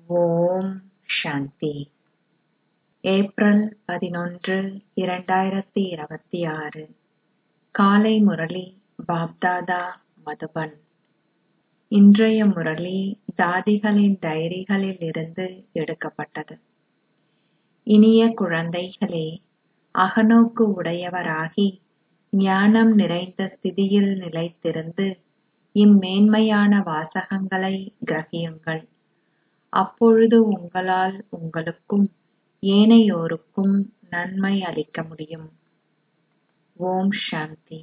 ஓம் சாந்தி April பதினொன்று இரண்டாயிரத்தி இருபத்தி ஆறு காலை முரளி பாப்தாதா மதுபன் இன்றைய முரளி தாதிகளின் டைரிகளில் இருந்து எடுக்கப்பட்டது இனிய குழந்தைகளே அகநோக்கு உடையவராகி ஞானம் நிறைந்த ஸ்திதியில் நிலைத்திருந்து இம்மேன்மையான வாசகங்களை கிரகியுங்கள் அப்பொழுது உங்களால் உங்களுக்கும் ஏனையோருக்கும் நன்மை அளிக்க முடியும் ஓம் சாந்தி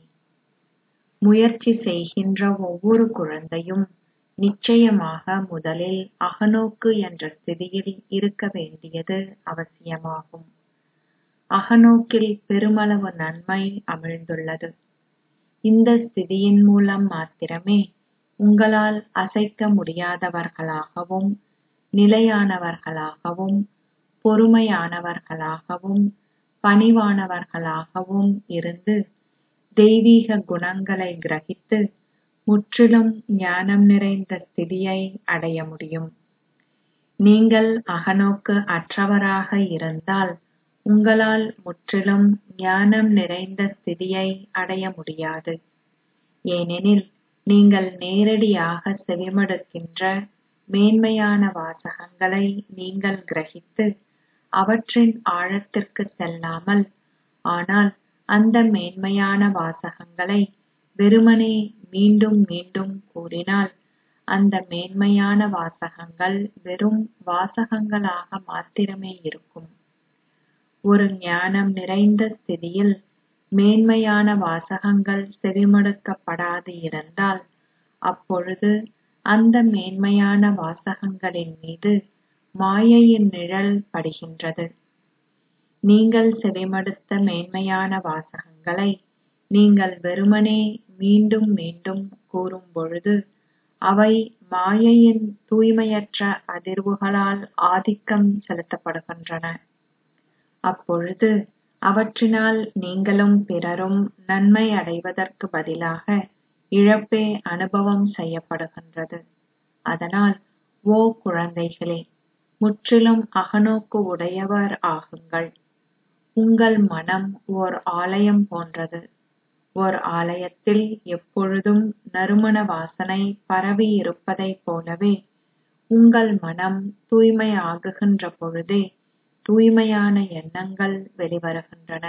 முயற்சி செய்கின்ற ஒவ்வொரு குழந்தையும் நிச்சயமாக முதலில் அகநோக்கு என்ற ஸ்திதியில் இருக்க வேண்டியது அவசியமாகும் அகநோக்கில் பெருமளவு நன்மை அமிழ்ந்துள்ளது இந்த ஸ்திதியின் மூலம் மாத்திரமே உங்களால் அசைக்க முடியாதவர்களாகவும் நிலையானவர்களாகவும் பொறுமையானவர்களாகவும் பணிவானவர்களாகவும் இருந்து தெய்வீக குணங்களை கிரகித்து முற்றிலும் ஞானம் நிறைந்த ஸ்திதியை அடைய முடியும் நீங்கள் அகநோக்கு அற்றவராக இருந்தால் உங்களால் முற்றிலும் ஞானம் நிறைந்த ஸ்திதியை அடைய முடியாது ஏனெனில் நீங்கள் நேரடியாக செவிமடுக்கின்ற மேன்மையான வாசகங்களை நீங்கள் கிரகித்து அவற்றின் ஆழத்திற்கு செல்லாமல் ஆனால் அந்த மேன்மையான வாசகங்களை வெறுமனே மீண்டும் மீண்டும் கூறினால் அந்த மேன்மையான வாசகங்கள் வெறும் வாசகங்களாக மாத்திரமே இருக்கும் ஒரு ஞானம் நிறைந்த ஸ்திதியில் மேன்மையான வாசகங்கள் செவிமடுக்கப்படாது இருந்தால் அப்பொழுது அந்த மேன்மையான வாசகங்களின் மீது மாயையின் நிழல் படுகின்றது நீங்கள் செவிமடுத்த மேன்மையான வாசகங்களை நீங்கள் வெறுமனே மீண்டும் மீண்டும் கூறும் பொழுது அவை மாயையின் தூய்மையற்ற அதிர்வுகளால் ஆதிக்கம் செலுத்தப்படுகின்றன அப்பொழுது அவற்றினால் நீங்களும் பிறரும் நன்மை அடைவதற்கு பதிலாக இழப்பே அனுபவம் செய்யப்படுகின்றது அதனால் ஓ குழந்தைகளே முற்றிலும் அகநோக்கு உடையவர் ஆகுங்கள் உங்கள் மனம் ஓர் ஆலயம் போன்றது ஓர் ஆலயத்தில் எப்பொழுதும் நறுமண வாசனை பரவி இருப்பதைப் போலவே உங்கள் மனம் தூய்மை ஆகுகின்ற பொழுதே தூய்மையான எண்ணங்கள் வெளிவருகின்றன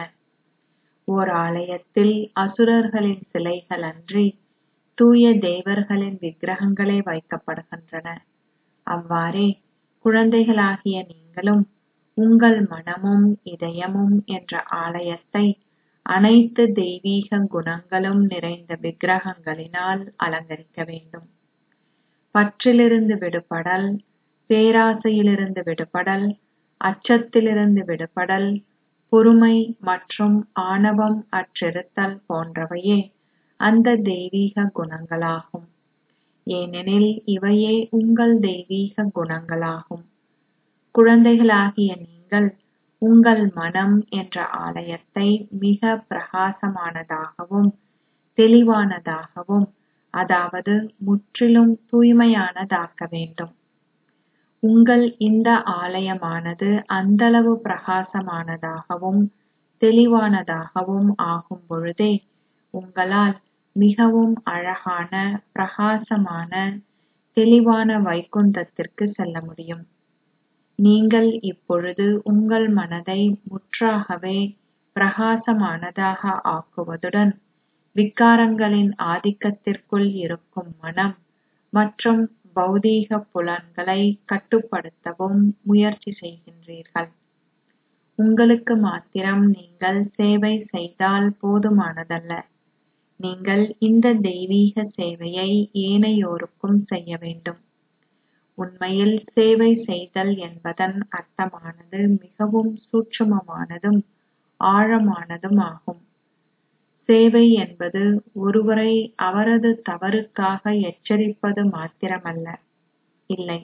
ஓர் ஆலயத்தில் அசுரர்களின் சிலைகள் அன்றி தூய தேவர்களின் விக்கிரகங்களே வைக்கப்படுகின்றன அவ்வாறே குழந்தைகளாகிய நீங்களும் உங்கள் மனமும் இதயமும் என்ற ஆலயத்தை அனைத்து தெய்வீக குணங்களும் நிறைந்த விக்கிரகங்களினால் அலங்கரிக்க வேண்டும் பற்றிலிருந்து விடுபடல் பேராசையிலிருந்து விடுபடல் அச்சத்திலிருந்து விடுபடல் பொறுமை மற்றும் ஆணவம் அற்றிருத்தல் போன்றவையே அந்த தெய்வீக குணங்களாகும் ஏனெனில் இவையே உங்கள் தெய்வீக குணங்களாகும் குழந்தைகளாகிய நீங்கள் உங்கள் மனம் என்ற ஆலயத்தை மிக பிரகாசமானதாகவும் தெளிவானதாகவும் அதாவது முற்றிலும் தூய்மையானதாக்க வேண்டும் உங்கள் இந்த ஆலயமானது அந்தளவு பிரகாசமானதாகவும் தெளிவானதாகவும் ஆகும் பொழுதே உங்களால் மிகவும் அழகான பிரகாசமான தெளிவான வைகுந்தத்திற்கு செல்ல முடியும் நீங்கள் இப்பொழுது உங்கள் மனதை முற்றாகவே பிரகாசமானதாக ஆக்குவதுடன் விகாரங்களின் ஆதிக்கத்திற்குள் இருக்கும் மனம் மற்றும் பௌதீக புலன்களை கட்டுப்படுத்தவும் முயற்சி செய்கின்றீர்கள் உங்களுக்கு மாத்திரம் நீங்கள் சேவை செய்தால் போதுமானதல்ல நீங்கள் இந்த தெய்வீக சேவையை ஏனையோருக்கும் செய்ய வேண்டும் உண்மையில் சேவை செய்தல் என்பதன் அர்த்தமானது மிகவும் சூட்சுமமானதும் ஆழமானதும் ஆகும் சேவை என்பது ஒருவரை அவரது தவறுக்காக எச்சரிப்பது மாத்திரமல்ல இல்லை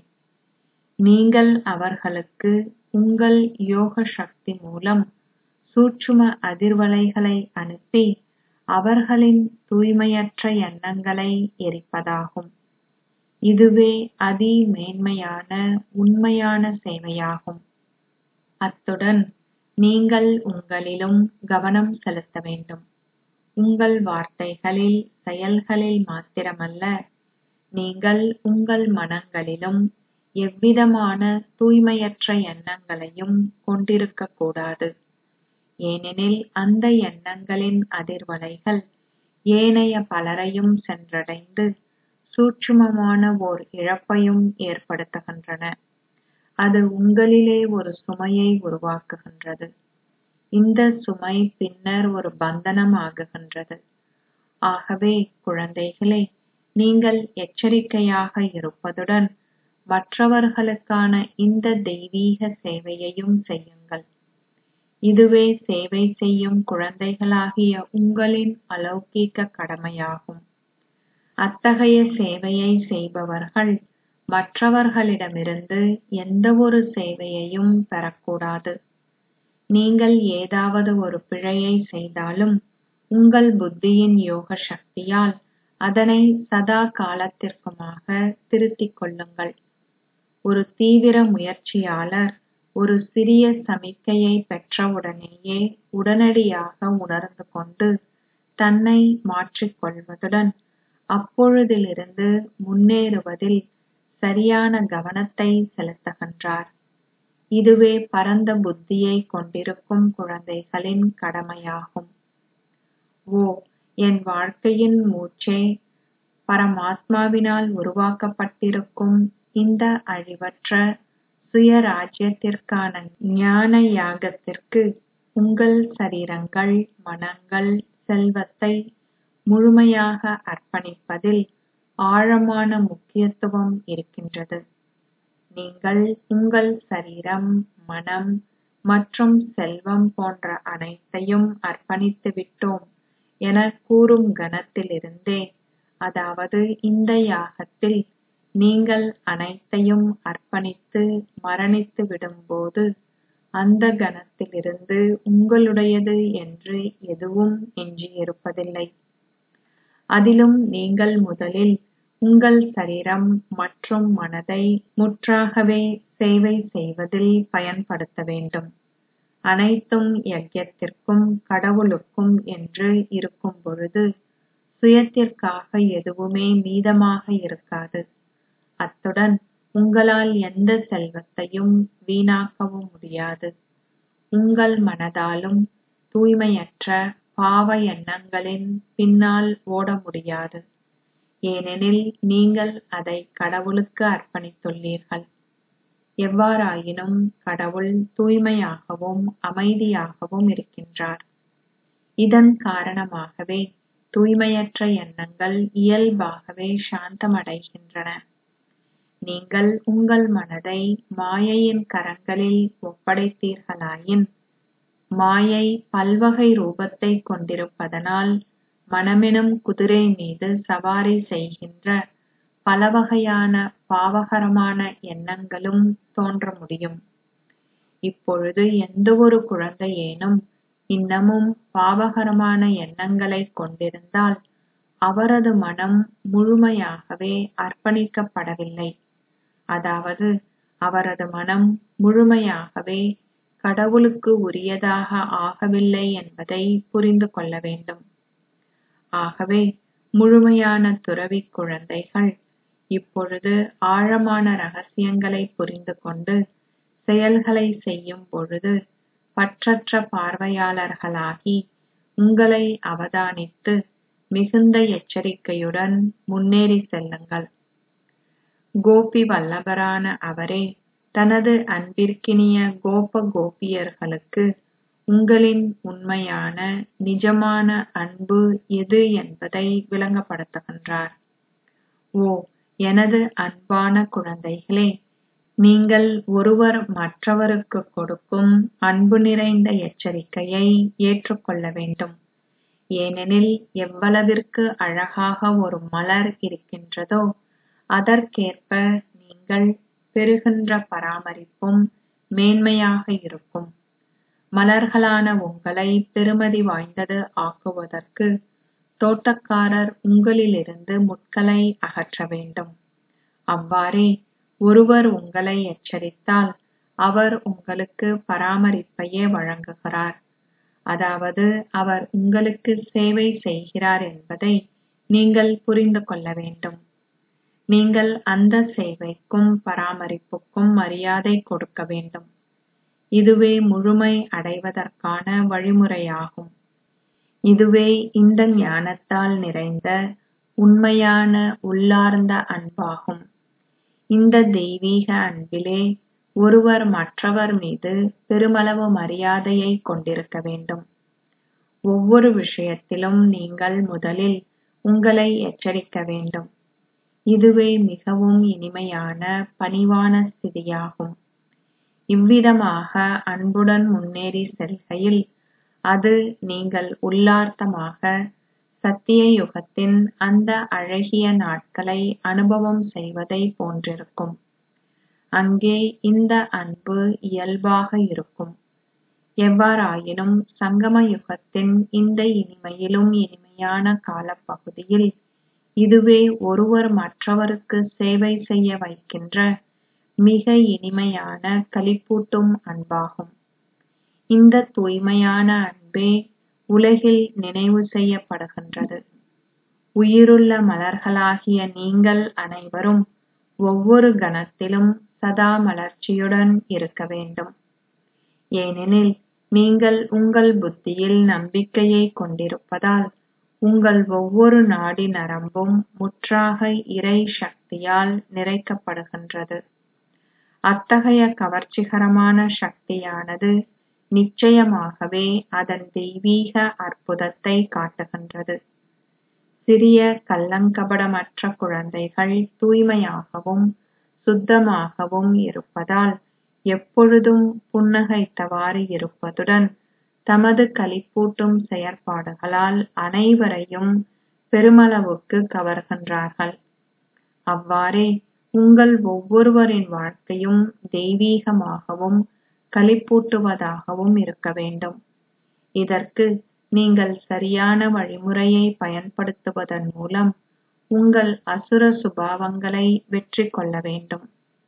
நீங்கள் அவர்களுக்கு உங்கள் யோக சக்தி மூலம் சூட்சும அதிர்வலைகளை அனுப்பி அவர்களின் தூய்மையற்ற எண்ணங்களை எரிப்பதாகும் இதுவே அதி மேன்மையான உண்மையான சேவையாகும் அத்துடன் நீங்கள் உங்களிலும் கவனம் செலுத்த வேண்டும் உங்கள் வார்த்தைகளில் செயல்களில் மாத்திரமல்ல நீங்கள் உங்கள் மனங்களிலும் எவ்விதமான தூய்மையற்ற எண்ணங்களையும் கொண்டிருக்கக் கூடாது ஏனெனில் அந்த எண்ணங்களின் அதிர்வலைகள் ஏனைய பலரையும் சென்றடைந்து சூட்சுமமான ஓர் இழப்பையும் ஏற்படுத்துகின்றன அது உங்களிலே ஒரு சுமையை உருவாக்குகின்றது இந்த சுமை பின்னர் ஒரு பந்தனம் ஆகுகின்றது ஆகவே குழந்தைகளே நீங்கள் எச்சரிக்கையாக இருப்பதுடன் மற்றவர்களுக்கான இந்த தெய்வீக சேவையையும் செய்யுங்கள் இதுவே சேவை செய்யும் குழந்தைகளாகிய உங்களின் அலௌகீக கடமையாகும் அத்தகைய சேவையை செய்பவர்கள் மற்றவர்களிடமிருந்து எந்தவொரு சேவையையும் பெறக்கூடாது நீங்கள் ஏதாவது ஒரு பிழையை செய்தாலும் உங்கள் புத்தியின் யோக சக்தியால் அதனை சதா காலத்திற்குமாக திருத்திக் கொள்ளுங்கள் ஒரு தீவிர முயற்சியாளர் ஒரு சிறிய சமிக்கையை பெற்றவுடனேயே உடனடியாக உணர்ந்து கொண்டு தன்னை மாற்றிக் கொள்வதுடன் அப்பொழுதிலிருந்து முன்னேறுவதில் சரியான கவனத்தை செலுத்துகின்றார் இதுவே பரந்த புத்தியை கொண்டிருக்கும் குழந்தைகளின் கடமையாகும் ஓ என் வாழ்க்கையின் மூச்சே பரமாத்மாவினால் உருவாக்கப்பட்டிருக்கும் இந்த அழிவற்ற சுயராஜ்யத்திற்கான ஞான யாகத்திற்கு உங்கள் சரீரங்கள் மனங்கள் செல்வத்தை முழுமையாக அர்ப்பணிப்பதில் ஆழமான முக்கியத்துவம் இருக்கின்றது நீங்கள் உங்கள் சரீரம் மனம் மற்றும் செல்வம் போன்ற அனைத்தையும் அர்ப்பணித்து விட்டோம் என கூறும் கணத்திலிருந்தே அதாவது இந்த யாகத்தில் நீங்கள் அனைத்தையும் அர்ப்பணித்து மரணித்து விடும்போது அந்த கணத்திலிருந்து உங்களுடையது என்று எதுவும் எஞ்சியிருப்பதில்லை அதிலும் நீங்கள் முதலில் உங்கள் சரீரம் மற்றும் மனதை முற்றாகவே சேவை செய்வதில் பயன்படுத்த வேண்டும் அனைத்தும் யஜ்யத்திற்கும் கடவுளுக்கும் என்று இருக்கும் பொழுது சுயத்திற்காக எதுவுமே மீதமாக இருக்காது அத்துடன் உங்களால் எந்த செல்வத்தையும் வீணாக்கவும் முடியாது உங்கள் மனதாலும் தூய்மையற்ற பாவ எண்ணங்களின் பின்னால் ஓட முடியாது ஏனெனில் நீங்கள் அதை கடவுளுக்கு அர்ப்பணித்துள்ளீர்கள் எவ்வாறாயினும் கடவுள் தூய்மையாகவும் அமைதியாகவும் இருக்கின்றார் இதன் காரணமாகவே தூய்மையற்ற எண்ணங்கள் இயல்பாகவே சாந்தமடைகின்றன நீங்கள் உங்கள் மனதை மாயையின் கரங்களில் ஒப்படைத்தீர்களாயின் மாயை பல்வகை ரூபத்தை கொண்டிருப்பதனால் மனமெனும் குதிரை மீது சவாரி செய்கின்ற பலவகையான பாவகரமான எண்ணங்களும் தோன்ற முடியும் இப்பொழுது எந்தவொரு குழந்தையேனும் இன்னமும் பாவகரமான எண்ணங்களைக் கொண்டிருந்தால் அவரது மனம் முழுமையாகவே அர்ப்பணிக்கப்படவில்லை அதாவது அவரது மனம் முழுமையாகவே கடவுளுக்கு உரியதாக ஆகவில்லை என்பதை புரிந்து கொள்ள வேண்டும் ஆகவே முழுமையான துறவிக் குழந்தைகள் இப்பொழுது ஆழமான ரகசியங்களை புரிந்து கொண்டு செயல்களை செய்யும் பொழுது பற்றற்ற பார்வையாளர்களாகி உங்களை அவதானித்து மிகுந்த எச்சரிக்கையுடன் முன்னேறி செல்லுங்கள் கோபி வல்லபரான அவரே தனது அன்பிற்கினிய கோப கோபியர்களுக்கு உங்களின் உண்மையான நிஜமான அன்பு எது என்பதை விளங்கப்படுத்துகின்றார் ஓ எனது அன்பான குழந்தைகளே நீங்கள் ஒருவர் மற்றவருக்கு கொடுக்கும் அன்பு நிறைந்த எச்சரிக்கையை ஏற்றுக்கொள்ள வேண்டும் ஏனெனில் எவ்வளவிற்கு அழகாக ஒரு மலர் இருக்கின்றதோ அதற்கேற்ப நீங்கள் பெறுகின்ற பராமரிப்பும் மேன்மையாக இருக்கும் மலர்களான உங்களை பெறுமதி வாய்ந்தது ஆக்குவதற்கு தோட்டக்காரர் உங்களிலிருந்து முட்களை அகற்ற வேண்டும் அவ்வாறே ஒருவர் உங்களை எச்சரித்தால் அவர் உங்களுக்கு பராமரிப்பையே வழங்குகிறார் அதாவது அவர் உங்களுக்கு சேவை செய்கிறார் என்பதை நீங்கள் புரிந்து கொள்ள வேண்டும் நீங்கள் அந்த சேவைக்கும் பராமரிப்புக்கும் மரியாதை கொடுக்க வேண்டும் இதுவே முழுமை அடைவதற்கான வழிமுறையாகும் இதுவே இந்த ஞானத்தால் நிறைந்த உண்மையான உள்ளார்ந்த அன்பாகும் இந்த தெய்வீக அன்பிலே ஒருவர் மற்றவர் மீது பெருமளவு மரியாதையை கொண்டிருக்க வேண்டும் ஒவ்வொரு விஷயத்திலும் நீங்கள் முதலில் உங்களை எச்சரிக்க வேண்டும் இதுவே மிகவும் இனிமையான பணிவான ஸ்திதியாகும் இவ்விதமாக அன்புடன் முன்னேறி செல்கையில் அது நீங்கள் உள்ளார்த்தமாக சத்திய யுகத்தின் அந்த அழகிய நாட்களை அனுபவம் செய்வதை போன்றிருக்கும் அங்கே இந்த அன்பு இயல்பாக இருக்கும் எவ்வாறாயினும் சங்கம யுகத்தின் இந்த இனிமையிலும் இனிமையான காலப்பகுதியில் இதுவே ஒருவர் மற்றவருக்கு சேவை செய்ய வைக்கின்ற மிக இனிமையான களிப்பூட்டும் அன்பாகும் இந்த தூய்மையான அன்பே உலகில் நினைவு செய்யப்படுகின்றது உயிருள்ள மலர்களாகிய நீங்கள் அனைவரும் ஒவ்வொரு கணத்திலும் சதா மலர்ச்சியுடன் இருக்க வேண்டும் ஏனெனில் நீங்கள் உங்கள் புத்தியில் நம்பிக்கையை கொண்டிருப்பதால் உங்கள் ஒவ்வொரு நாடி நரம்பும் முற்றாக இறை சக்தியால் நிறைக்கப்படுகின்றது அத்தகைய கவர்ச்சிகரமான சக்தியானது நிச்சயமாகவே அதன் தெய்வீக அற்புதத்தை காட்டுகின்றது சிறிய கள்ளங்கபடமற்ற குழந்தைகள் தூய்மையாகவும் சுத்தமாகவும் இருப்பதால் எப்பொழுதும் புன்னகைத்தவாறு இருப்பதுடன் தமது களிப்பூட்டும் செயற்பாடுகளால் அனைவரையும் பெருமளவுக்கு கவர்கின்றார்கள் அவ்வாறே உங்கள் ஒவ்வொருவரின் வாழ்க்கையும் தெய்வீகமாகவும் களிப்பூட்டுவதாகவும் இருக்க வேண்டும் இதற்கு நீங்கள் சரியான வழிமுறையை பயன்படுத்துவதன் மூலம் உங்கள் அசுர சுபாவங்களை வெற்றி கொள்ள வேண்டும்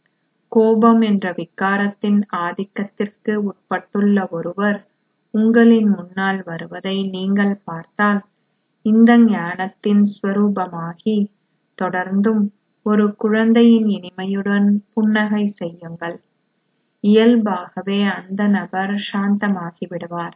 கோபம் என்ற விகாரத்தின் ஆதிக்கத்திற்கு உட்பட்டுள்ள ஒருவர் உங்களின் முன்னால் வருவதை நீங்கள் பார்த்தால் இந்த ஞானத்தின் ஸ்வரூபமாகி தொடர்ந்தும் ஒரு குழந்தையின் இனிமையுடன் புன்னகை செய்யுங்கள் இயல்பாகவே அந்த நபர் சாந்தமாகி விடுவார்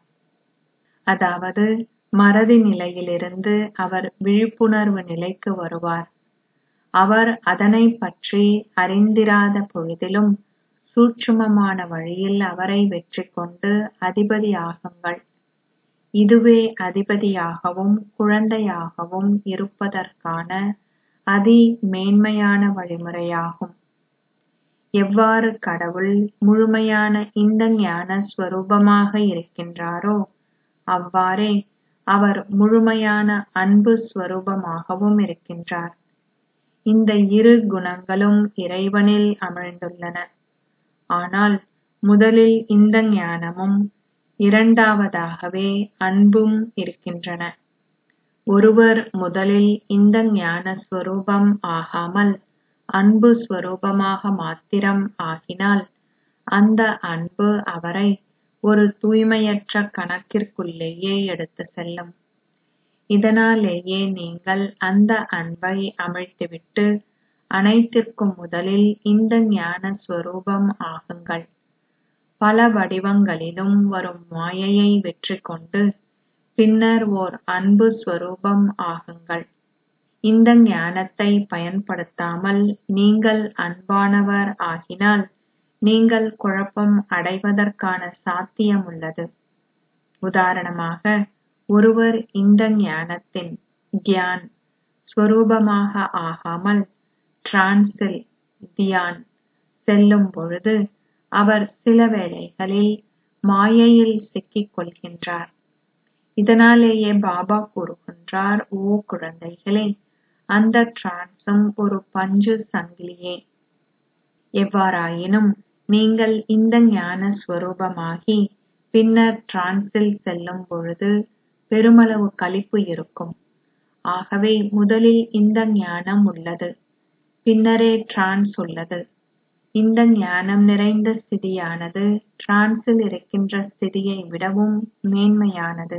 அதாவது மறதி நிலையிலிருந்து அவர் விழிப்புணர்வு நிலைக்கு வருவார் அவர் அதனைப் பற்றி அறிந்திராத பொழுதிலும் சூட்சுமமான வழியில் அவரை வெற்றி கொண்டு அதிபதி ஆகுங்கள் இதுவே அதிபதியாகவும் குழந்தையாகவும் இருப்பதற்கான அதி மேன்மையான வழிமுறையாகும் எவ்வாறு கடவுள் முழுமையான இந்த ஞான ஸ்வரூபமாக இருக்கின்றாரோ அவ்வாறே அவர் முழுமையான அன்பு ஸ்வரூபமாகவும் இருக்கின்றார் இந்த இரு குணங்களும் இறைவனில் அமிழ்ந்துள்ளன ஆனால் முதலில் இந்த ஞானமும் இரண்டாவதாகவே அன்பும் இருக்கின்றன ஒருவர் முதலில் இந்த ஞான ஸ்வரூபம் ஆகாமல் அன்பு ஸ்வரூபமாக மாத்திரம் ஆகினால் அந்த அன்பு அவரை ஒரு தூய்மையற்ற கணக்கிற்குள்ளேயே எடுத்து செல்லும் இதனாலேயே நீங்கள் அந்த அன்பை அமிழ்த்திவிட்டு அனைத்திற்கும் முதலில் இந்த ஞான ஸ்வரூபம் ஆகுங்கள் பல வடிவங்களிலும் வரும் மாயையை வெற்றி கொண்டு பின்னர் ஓர் அன்பு ஸ்வரூபம் ஆகுங்கள் இந்த ஞானத்தை பயன்படுத்தாமல் நீங்கள் அன்பானவர் ஆகினால் நீங்கள் குழப்பம் அடைவதற்கான சாத்தியம் உள்ளது உதாரணமாக ஒருவர் இந்த ஞானத்தின் கியான் ஸ்வரூபமாக ஆகாமல் டிரான்ஸில் தியான் செல்லும் பொழுது அவர் சில வேளைகளில் மாயையில் சிக்கிக் கொள்கின்றார் இதனாலேயே பாபா கூறுகின்றார் ஓ குழந்தைகளே அந்த டிரான்ஸும் ஒரு பஞ்சு சங்கிலியே எவ்வாறாயினும் நீங்கள் இந்த ஞான ஸ்வரூபமாகி பின்னர் டிரான்ஸில் செல்லும் பொழுது பெருமளவு களிப்பு இருக்கும் ஆகவே முதலில் இந்த ஞானம் உள்ளது பின்னரே டிரான்ஸ் உள்ளது இந்த ஞானம் நிறைந்த ஸ்திதியானது டிரான்ஸில் இருக்கின்ற ஸ்திதியை விடவும் மேன்மையானது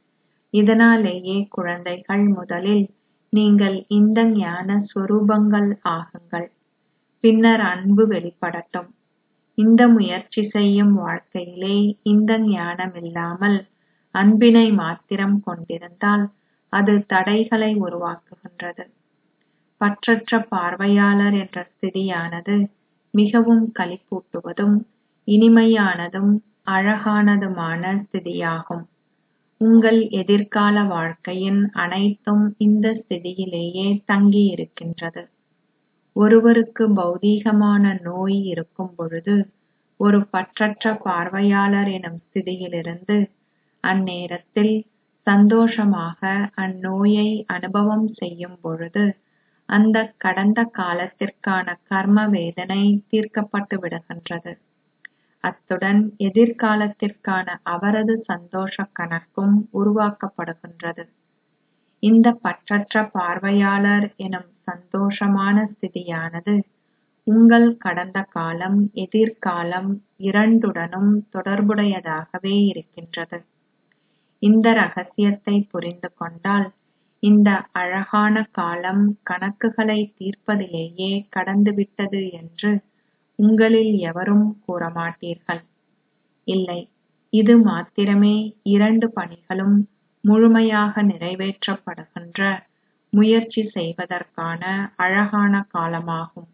இதனாலேயே குழந்தைகள் முதலில் நீங்கள் இந்த ஞான ஸ்வரூபங்கள் ஆகுங்கள் பின்னர் அன்பு வெளிப்படட்டும் இந்த முயற்சி செய்யும் வாழ்க்கையிலே இந்த ஞானம் இல்லாமல் அன்பினை மாத்திரம் கொண்டிருந்தால் அது தடைகளை உருவாக்குகின்றது பற்றற்ற பார்வையாளர் என்ற ஸ்திதியானது மிகவும் களிப்பூட்டுவதும் இனிமையானதும் அழகானதுமான ஸ்திதியாகும் உங்கள் எதிர்கால வாழ்க்கையின் அனைத்தும் இந்த ஸ்திதியிலேயே தங்கியிருக்கின்றது ஒருவருக்கு பௌதீகமான நோய் இருக்கும் பொழுது ஒரு பற்றற்ற பார்வையாளர் எனும் ஸ்திதியிலிருந்து அந்நேரத்தில் சந்தோஷமாக அந்நோயை அனுபவம் செய்யும் பொழுது அந்த கடந்த காலத்திற்கான கர்ம வேதனை தீர்க்கப்பட்டு விடுகின்றது அத்துடன் எதிர்காலத்திற்கான அவரது சந்தோஷ கணக்கும் உருவாக்கப்படுகின்றது இந்த பற்றற்ற பார்வையாளர் எனும் சந்தோஷமான ஸ்திதியானது உங்கள் கடந்த காலம் எதிர்காலம் இரண்டுடனும் தொடர்புடையதாகவே இருக்கின்றது இந்த ரகசியத்தை புரிந்து கொண்டால் இந்த அழகான காலம் கணக்குகளை தீர்ப்பதிலேயே கடந்துவிட்டது என்று உங்களில் எவரும் கூறமாட்டீர்கள் இல்லை இது மாத்திரமே இரண்டு பணிகளும் முழுமையாக நிறைவேற்றப்படுகின்ற முயற்சி செய்வதற்கான அழகான காலமாகும்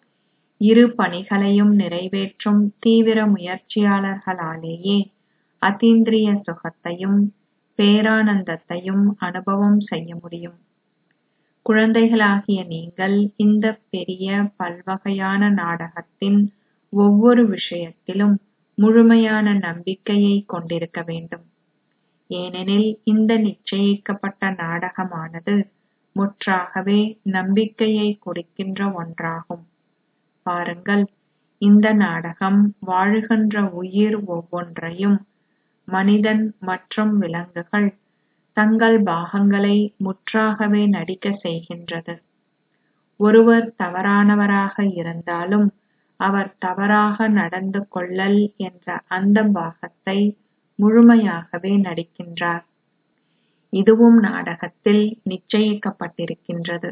இரு பணிகளையும் நிறைவேற்றும் தீவிர முயற்சியாளர்களாலேயே அதீந்திரிய சுகத்தையும் பேரானந்தத்தையும் அனுபவம் செய்ய முடியும் குழந்தைகளாகிய நீங்கள் இந்த பெரிய பல்வகையான நாடகத்தின் ஒவ்வொரு விஷயத்திலும் முழுமையான நம்பிக்கையை கொண்டிருக்க வேண்டும் ஏனெனில் இந்த நிச்சயிக்கப்பட்ட நாடகமானது முற்றாகவே நம்பிக்கையை கொடுக்கின்ற ஒன்றாகும் பாருங்கள் இந்த நாடகம் வாழுகின்ற உயிர் ஒவ்வொன்றையும் மனிதன் மற்றும் விலங்குகள் தங்கள் பாகங்களை முற்றாகவே நடிக்க செய்கின்றது ஒருவர் தவறானவராக இருந்தாலும் அவர் தவறாக நடந்து கொள்ளல் என்ற அந்த பாகத்தை முழுமையாகவே நடிக்கின்றார் இதுவும் நாடகத்தில் நிச்சயிக்கப்பட்டிருக்கின்றது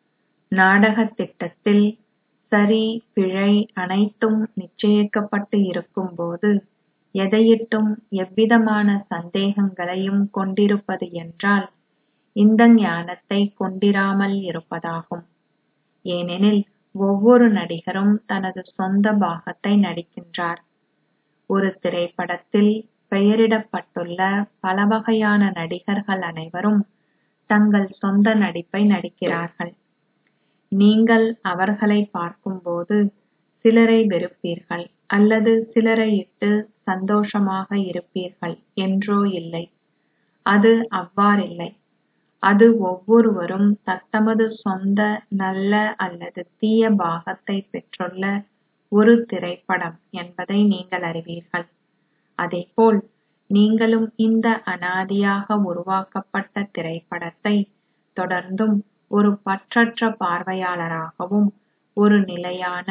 நாடகத் திட்டத்தில் சரி பிழை அனைத்தும் நிச்சயிக்கப்பட்டு இருக்கும்போது எதையிட்டும் எவ்விதமான சந்தேகங்களையும் கொண்டிருப்பது என்றால் இந்த ஞானத்தை கொண்டிராமல் இருப்பதாகும் ஏனெனில் ஒவ்வொரு நடிகரும் தனது சொந்த பாகத்தை நடிக்கின்றார் ஒரு திரைப்படத்தில் பெயரிடப்பட்டுள்ள பல வகையான நடிகர்கள் அனைவரும் தங்கள் சொந்த நடிப்பை நடிக்கிறார்கள் நீங்கள் அவர்களை பார்க்கும்போது சிலரை வெறுப்பீர்கள் அல்லது சிலரை இட்டு சந்தோஷமாக இருப்பீர்கள் என்றோ இல்லை அது அவ்வாறில்லை அது ஒவ்வொருவரும் தத்தமது சொந்த நல்ல அல்லது தீய பாகத்தை பெற்றுள்ள ஒரு திரைப்படம் என்பதை நீங்கள் அறிவீர்கள் அதேபோல் நீங்களும் இந்த அனாதியாக உருவாக்கப்பட்ட திரைப்படத்தை தொடர்ந்தும் ஒரு பற்றற்ற பார்வையாளராகவும் ஒரு நிலையான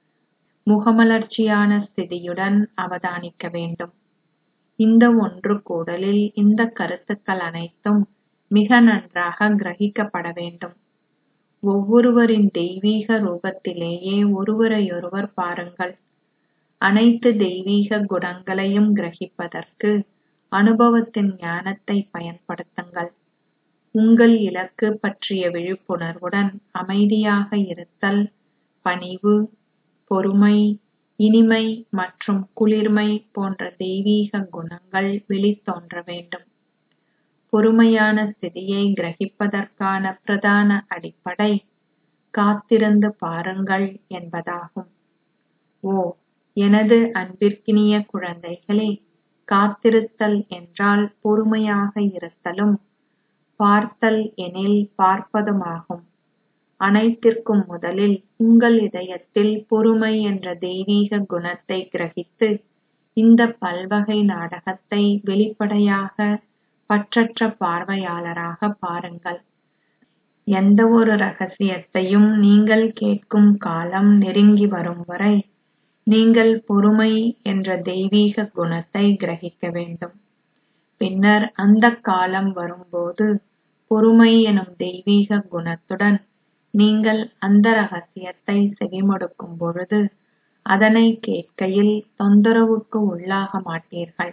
முகமலர்ச்சியான ஸ்திதியுடன் அவதானிக்க வேண்டும் இந்த ஒன்று கூடலில் இந்த கருத்துக்கள் அனைத்தும் மிக நன்றாக கிரகிக்கப்பட வேண்டும் ஒவ்வொருவரின் தெய்வீக ரூபத்திலேயே ஒருவரையொருவர் பாருங்கள் அனைத்து தெய்வீக குணங்களையும் கிரகிப்பதற்கு அனுபவத்தின் ஞானத்தை பயன்படுத்துங்கள் உங்கள் இலக்கு பற்றிய விழிப்புணர்வுடன் அமைதியாக இருத்தல் பணிவு பொறுமை இனிமை மற்றும் குளிர்மை போன்ற தெய்வீக குணங்கள் வெளித்தோன்ற வேண்டும் பொறுமையான ஸ்திதியை கிரகிப்பதற்கான பிரதான அடிப்படை காத்திருந்து பாருங்கள் என்பதாகும் ஓ எனது அன்பிற்கினிய குழந்தைகளே காத்திருத்தல் என்றால் பொறுமையாக இருத்தலும் பார்த்தல் எனில் பார்ப்பதுமாகும் அனைத்திற்கும் முதலில் உங்கள் இதயத்தில் பொறுமை என்ற தெய்வீக குணத்தை கிரகித்து இந்த பல்வகை நாடகத்தை வெளிப்படையாக பற்றற்ற பார்வையாளராக பாருங்கள் எந்த ஒரு ரகசியத்தையும் நீங்கள் கேட்கும் காலம் நெருங்கி வரும் வரை நீங்கள் பொறுமை என்ற தெய்வீக குணத்தை கிரகிக்க வேண்டும் பின்னர் அந்த காலம் வரும்போது பொறுமை எனும் தெய்வீக குணத்துடன் நீங்கள் அந்த ரகசியத்தை செவிமடுக்கும் பொழுது அதனை கேட்கையில் தொந்தரவுக்கு உள்ளாக மாட்டீர்கள்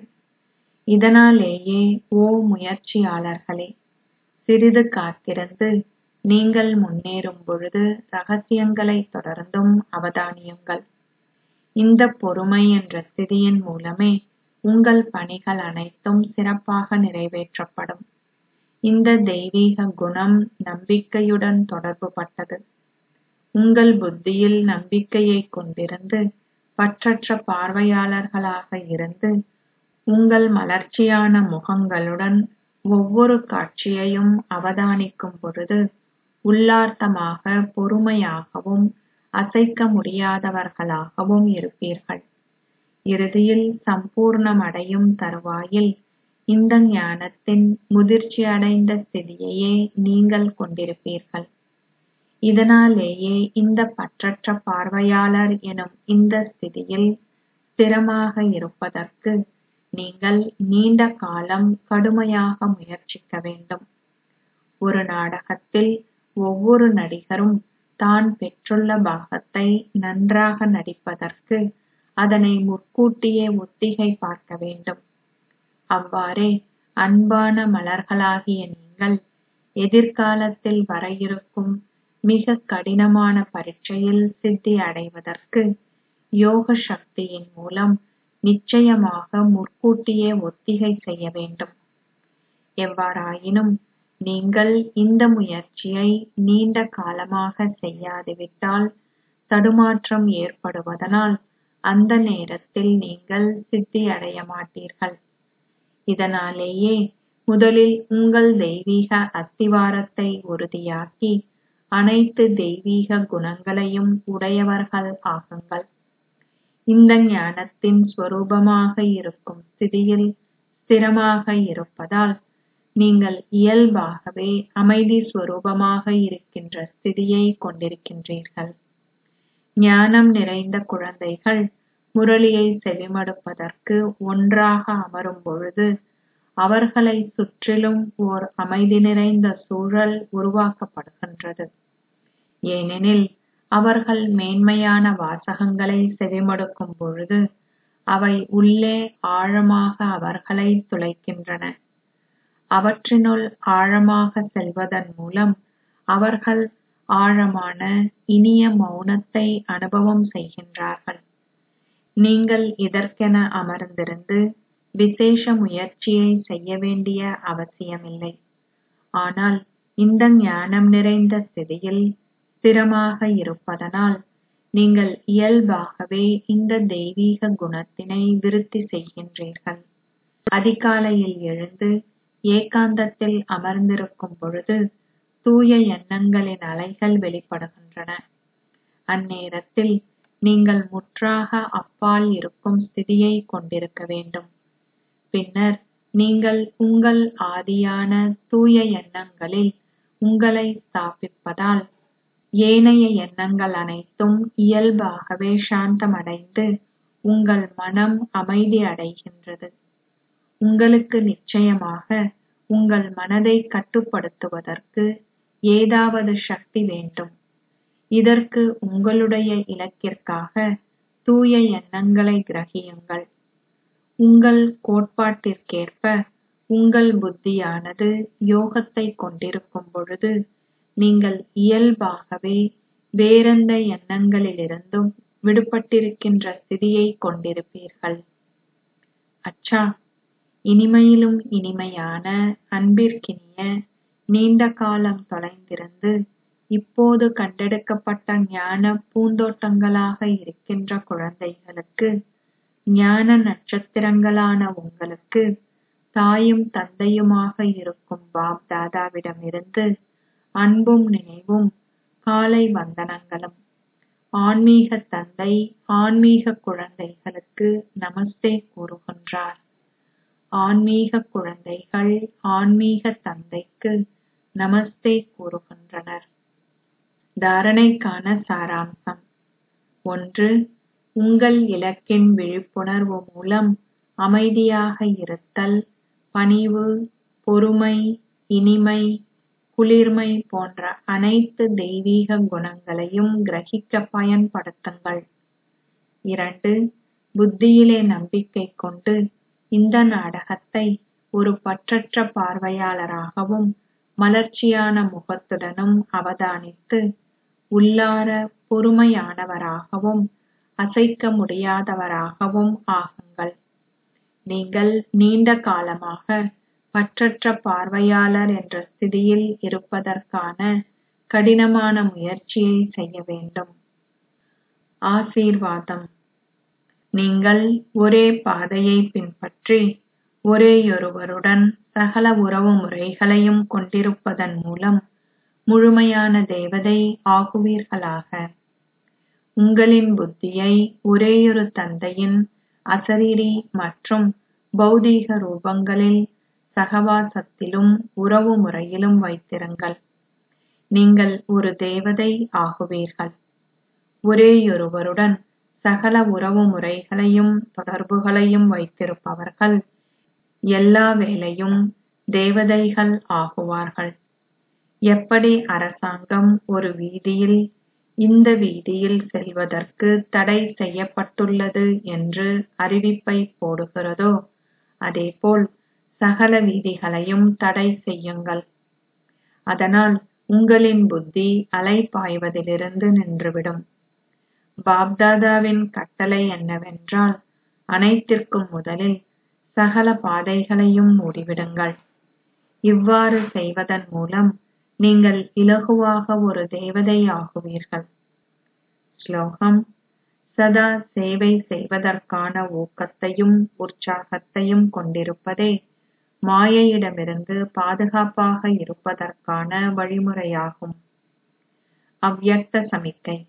இதனாலேயே ஓ முயற்சியாளர்களே சிறிது காத்திருந்து நீங்கள் முன்னேறும் பொழுது ரகசியங்களை தொடர்ந்தும் அவதானியுங்கள் இந்த பொறுமை என்ற ஸ்திதியின் மூலமே உங்கள் பணிகள் அனைத்தும் சிறப்பாக நிறைவேற்றப்படும் இந்த தெய்வீக குணம் நம்பிக்கையுடன் தொடர்புபட்டது உங்கள் புத்தியில் நம்பிக்கையை கொண்டிருந்து பற்றற்ற பார்வையாளர்களாக இருந்து உங்கள் மலர்ச்சியான முகங்களுடன் ஒவ்வொரு காட்சியையும் அவதானிக்கும் பொழுது உள்ளார்த்தமாக பொறுமையாகவும் அசைக்க முடியாதவர்களாகவும் இருப்பீர்கள் இறுதியில் சம்பூர்ணமடையும் தருவாயில் இந்த ஞானத்தின் முதிர்ச்சியடைந்த ஸ்திதியையே நீங்கள் கொண்டிருப்பீர்கள் இதனாலேயே இந்த பற்றற்ற பார்வையாளர் எனும் இந்த ஸ்திதியில் ஸ்திரமாக இருப்பதற்கு நீங்கள் நீண்ட காலம் கடுமையாக முயற்சிக்க வேண்டும் ஒரு நாடகத்தில் ஒவ்வொரு நடிகரும் தான் பெற்றுள்ள பாகத்தை நன்றாக நடிப்பதற்கு அதனை முற்கூட்டியே ஒத்திகை பார்க்க வேண்டும் அவ்வாறே அன்பான மலர்களாகிய நீங்கள் எதிர்காலத்தில் வர இருக்கும் மிக கடினமான பரீட்சையில் சித்தி அடைவதற்கு யோக சக்தியின் மூலம் நிச்சயமாக முற்கூட்டியே ஒத்திகை செய்ய வேண்டும் எவ்வாறாயினும் நீங்கள் இந்த முயற்சியை நீண்ட காலமாக செய்யாதுவிட்டால் தடுமாற்றம் ஏற்படுவதனால் அந்த நேரத்தில் நீங்கள் சித்தி அடைய மாட்டீர்கள் இதனாலேயே முதலில் உங்கள் தெய்வீக அஸ்திவாரத்தை உறுதியாக்கி அனைத்து தெய்வீக குணங்களையும் உடையவர்கள் ஆகுங்கள் இந்த ஞானத்தின் ஸ்வரூபமாக இருக்கும் ஸ்திதியில் ஸ்திரமாக இருப்பதால் நீங்கள் இயல்பாகவே அமைதி ஸ்வரூபமாக இருக்கின்ற ஸ்திதியை கொண்டிருக்கின்றீர்கள் ஞானம் நிறைந்த குழந்தைகள் முரளியை செவிமடுப்பதற்கு ஒன்றாக அமரும் பொழுது அவர்களை சுற்றிலும் ஓர் அமைதி நிறைந்த சூழல் உருவாக்கப்படுகின்றது ஏனெனில் அவர்கள் மேன்மையான வாசகங்களை செவிமடுக்கும் பொழுது அவை உள்ளே ஆழமாக அவர்களை துளைக்கின்றன அவற்றினுள் ஆழமாக செல்வதன் மூலம் அவர்கள் ஆழமான இனிய மௌனத்தை அனுபவம் செய்கின்றார்கள் நீங்கள் இதற்கென அமர்ந்திருந்து விசேஷ முயற்சியை செய்ய வேண்டிய அவசியமில்லை ஆனால் இந்த ஞானம் நிறைந்த ஸ்திதியில் ஸ்திரமாக இருப்பதனால் நீங்கள் இயல்பாகவே இந்த தெய்வீக குணத்தினை விருத்தி செய்கின்றீர்கள் அதிகாலையில் எழுந்து ஏகாந்தத்தில் அமர்ந்திருக்கும் பொழுது தூய எண்ணங்களின் அலைகள் வெளிப்படுகின்றன அந்நேரத்தில் நீங்கள் முற்றாக அப்பால் இருக்கும் ஸ்திதியை கொண்டிருக்க வேண்டும் பின்னர் நீங்கள் உங்கள் ஆதியான தூய எண்ணங்களில் உங்களை ஸ்தாபிப்பதால் ஏனைய எண்ணங்கள் அனைத்தும் இயல்பாகவே சாந்தமடைந்து உங்கள் மனம் அமைதி அடைகின்றது உங்களுக்கு நிச்சயமாக உங்கள் மனதை கட்டுப்படுத்துவதற்கு ஏதாவது சக்தி வேண்டும் இதற்கு உங்களுடைய இலக்கிற்காக தூய எண்ணங்களை கிரகியுங்கள் உங்கள் கோட்பாட்டிற்கேற்ப உங்கள் புத்தியானது யோகத்தை கொண்டிருக்கும் பொழுது நீங்கள் இயல்பாகவே வேறெந்த எண்ணங்களிலிருந்தும் விடுபட்டிருக்கின்ற ஸ்திதியை கொண்டிருப்பீர்கள் அச்சா இனிமையிலும் இனிமையான அன்பிற்கினிய நீண்ட காலம் தொலைந்திருந்து இப்போது கண்டெடுக்கப்பட்ட ஞான பூந்தோட்டங்களாக இருக்கின்ற குழந்தைகளுக்கு ஞான நட்சத்திரங்களான உங்களுக்கு தாயும் தந்தையுமாக இருக்கும் பாப் தாதாவிடமிருந்து அன்பும் நினைவும் காலை வந்தனங்களும் ஆன்மீக தந்தை ஆன்மீக குழந்தைகளுக்கு நமஸ்தே கூறுகின்றார் ஆன்மீக குழந்தைகள் ஆன்மீக தந்தைக்கு நமஸ்தே கூறுகின்றனர் தாரணைக்கான சாராம்சம் ஒன்று உங்கள் இலக்கின் விழிப்புணர்வு மூலம் அமைதியாக இருத்தல் பணிவு பொறுமை இனிமை குளிர்மை போன்ற அனைத்து தெய்வீக குணங்களையும் கிரகிக்க பயன்படுத்துங்கள் இரண்டு புத்தியிலே நம்பிக்கை கொண்டு இந்த நாடகத்தை ஒரு பற்றற்ற பார்வையாளராகவும் மலர்ச்சியான முகத்துடனும் அவதானித்து உள்ளார பொறுமையானவராகவும் அசைக்க முடியாதவராகவும் ஆகுங்கள் நீங்கள் நீண்ட காலமாக பற்றற்ற பார்வையாளர் என்ற ஸ்திதியில் இருப்பதற்கான கடினமான முயற்சியை செய்ய வேண்டும் ஆசீர்வாதம் நீங்கள் ஒரே பாதையை பின்பற்றி ஒரேயொருவருடன் சகல உறவு முறைகளையும் கொண்டிருப்பதன் மூலம் முழுமையான தேவதை ஆகுவீர்களாக உங்களின் புத்தியை ஒரேயொரு தந்தையின் அசரீரி மற்றும் பௌதீக ரூபங்களில் சகவாசத்திலும் உறவு முறையிலும் வைத்திருங்கள் நீங்கள் ஒரு தேவதை ஆகுவீர்கள் ஒரேயொருவருடன் சகல உறவு முறைகளையும் தொடர்புகளையும் வைத்திருப்பவர்கள் எல்லா வேளையும் தேவதைகள் ஆகுவார்கள் எப்படி அரசாங்கம் ஒரு வீதியில் இந்த வீதியில் செல்வதற்கு தடை செய்யப்பட்டுள்ளது என்று அறிவிப்பை போடுகிறதோ அதேபோல் சகல வீதிகளையும் தடை செய்யுங்கள் அதனால் உங்களின் புத்தி அலைபாய்வதிலிருந்து நின்றுவிடும் பாப்தாதாவின் கட்டளை என்னவென்றால் அனைத்திற்கும் முதலில் சகல பாதைகளையும் மூடிவிடுங்கள் இவ்வாறு செய்வதன் மூலம் நீங்கள் இலகுவாக ஒரு தேவதை ஆகுவீர்கள் ஸ்லோகம் சதா சேவை செய்வதற்கான ஊக்கத்தையும் உற்சாகத்தையும் கொண்டிருப்பதே மாயையிடமிருந்து பாதுகாப்பாக இருப்பதற்கான வழிமுறையாகும் அவ்யக்த சமிக்கை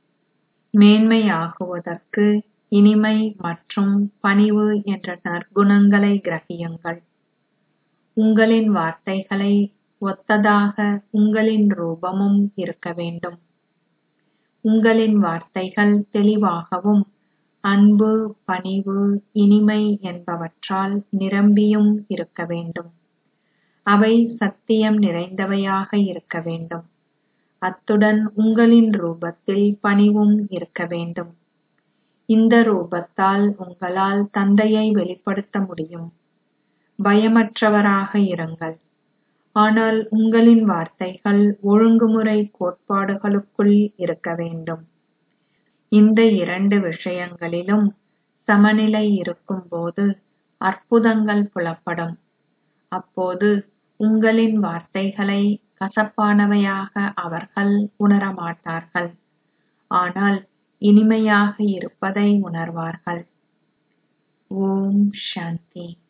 மேன்மையாகுவதற்கு இனிமை மற்றும் பணிவு என்ற நற்குணங்களை கிரகியுங்கள் உங்களின் வார்த்தைகளை ஒத்ததாக உங்களின் ரூபமும் இருக்க வேண்டும் உங்களின் வார்த்தைகள் தெளிவாகவும் அன்பு பணிவு இனிமை என்பவற்றால் நிரம்பியும் இருக்க வேண்டும் அவை சத்தியம் நிறைந்தவையாக இருக்க வேண்டும் அத்துடன் உங்களின் ரூபத்தில் பணிவும் இருக்க வேண்டும் இந்த ரூபத்தால் உங்களால் தந்தையை வெளிப்படுத்த முடியும் பயமற்றவராக இருங்கள் ஆனால் உங்களின் வார்த்தைகள் ஒழுங்குமுறை கோட்பாடுகளுக்குள் இருக்க வேண்டும் இந்த இரண்டு விஷயங்களிலும் சமநிலை இருக்கும்போது அற்புதங்கள் புலப்படும் அப்போது உங்களின் வார்த்தைகளை கசப்பானவையாக அவர்கள் உணரமாட்டார்கள் ஆனால் இனிமையாக இருப்பதை உணர்வார்கள் ஓம் சாந்தி